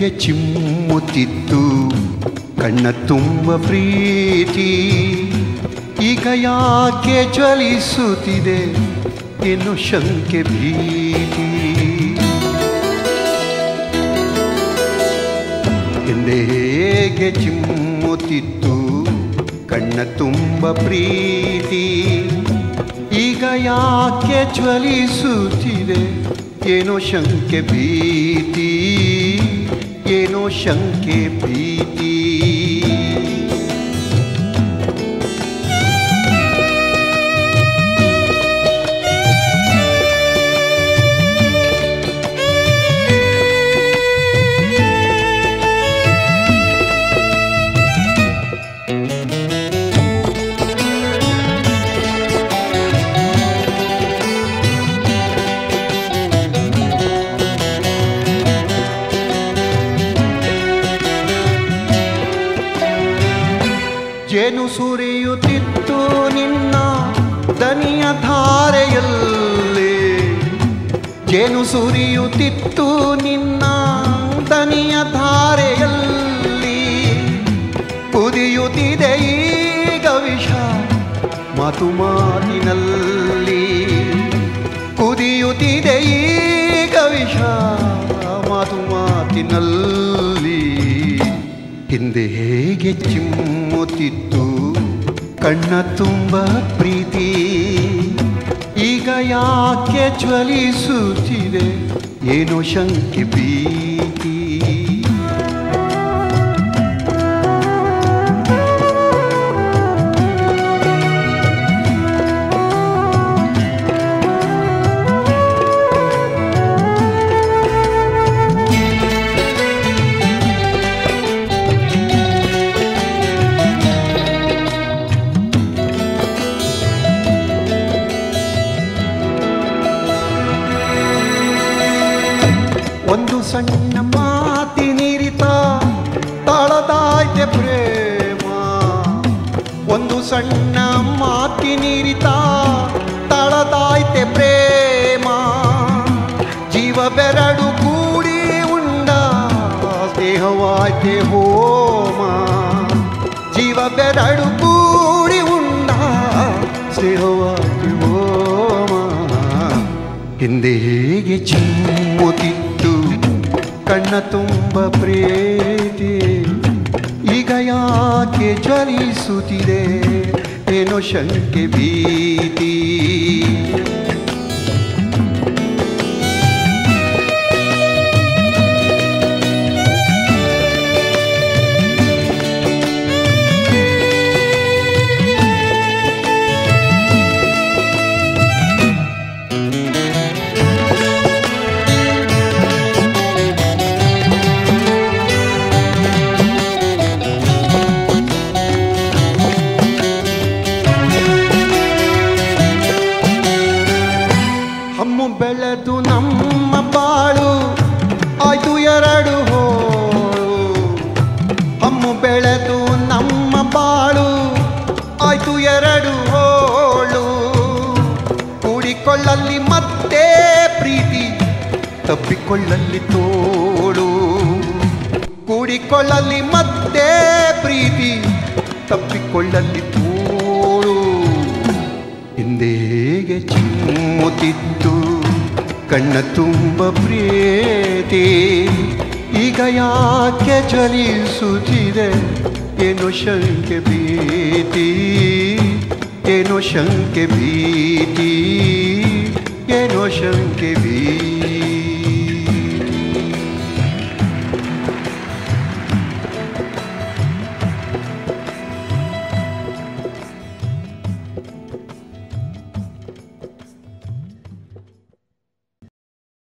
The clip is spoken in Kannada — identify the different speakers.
Speaker 1: ಹೇಗೆ ಚಿಮ್ಮುತ್ತಿತ್ತು ಕಣ್ಣ ತುಂಬ ಪ್ರೀತಿ ಈಗ ಯಾಕೆ ಜ್ವಲಿಸುತ್ತಿದೆ ಏನು ಶಂಕೆ ಭೀತಿ ಹಿಂದೆ ಹೇಗೆ ಚಿಮ್ಮುತ್ತಿತ್ತು ಕಣ್ಣ ತುಂಬ ಪ್ರೀತಿ ಈಗ ಯಾಕೆ ಜ್ವಲಿಸುತ್ತಿದೆ ಏನೋ ಶಂಕೆ ಭೀತಿ ಏನೋ ಶಂಕೆ ಭೀತಿ ಜೇನು ಸುರಿಯುತ್ತಿತ್ತು ನಿನ್ನ ದನಿಯ ಧಾರೆಯಲ್ಲಿ ಜೇನು ಸುರಿಯುತ್ತಿತ್ತು ನಿನ್ನ ದನಿಯ ಧಾರೆಯಲ್ಲಿ ಕುದಿಯುತ್ತಿದೆ ಈಗ ವಿಷ ಮಾತು ಮಾತಿನಲ್ಲಿ ಕುದಿಯುತ್ತಿದೆ ಈಗ ವಿಷ ಮಾತು ಮಾತಿನಲ್ಲಿ ಹಿಂದೆ ಹೇಗೆ ಚಿಮ್ಮುತ್ತಿತ್ತು ಕಣ್ಣ ತುಂಬ ಪ್ರೀತಿ ಈಗ ಯಾಕೆ ಜ್ವಲಿಸುತ್ತಿದೆ ಏನೋ ಶಂಕೆ ಭೀತಿ ಒಂದು ಸಣ್ಣ ಮಾತಿನಿರಿತ ತಾಳದಾಯ್ತೆ ಪ್ರೇಮ ಒಂದು ಸಣ್ಣ ಮಾತಿನಿರಿತ ತಾಳದಾಯ್ತೆ ಪ್ರೇಮ ಜೀವ ಬೆರಡು ಕೂಡಿ ಉಂಡ ಸ್ನೇಹವಾಯ್ತೆ ಹೋಮ ಜೀವ ಬೆರಡು ಕೂಡಿ ಉಂಡ ಸ್ನೇಹವಾಯ್ತೆ ಹೋಮ ಹಿಂದೆ ಹೇಗೆ ಚಿಮ್ಮುತ್ತಿತ್ತು ಕಣ್ಣ ತುಂಬ ಪ್ರೀತಿ ಈಗ ಯಾಕೆ ಜ್ವಲಿಸುತ್ತಿದೆ ಏನೋ ಶಂಕೆ ಭೀತಿ ಹಮ್ಮು ಬೆಳೆದು ನಮ್ಮ ಬಾಳು ಆಯ್ತು ಎರಡು ಹೋಳು ಹಮ್ಮು ಬೆಳೆದು ನಮ್ಮ ಬಾಳು ಆಯ್ತು ಎರಡು ಹೋಳು ಕೂಡಿಕೊಳ್ಳಲ್ಲಿ ಮತ್ತೆ ಪ್ರೀತಿ ತಪ್ಪಿಕೊಳ್ಳಲ್ಲಿ ತೋಳು ಕೂಡಿಕೊಳ್ಳಲ್ಲಿ ಮತ್ತೆ ಪ್ರೀತಿ ತಪ್ಪಿಕೊಳ್ಳಲ್ಲಿ ತೋಳು ಹಿಂದೆ ಹೇಗೆ ಚಿಮ್ಮುತ್ತಿತ್ತು ಕಣ್ಣ ತುಂಬ ಪ್ರೀತಿ ಈಗ ಯಾಕೆ ಜ್ವಲಿಸುತ್ತಿದೆ ಏನೋ ಶಂಕೆ ಭೀತಿ ಏನೋ ಶಂಕೆ ಭೀತಿ ಏನೋ ಶಂಕೆ ಭೀತಿ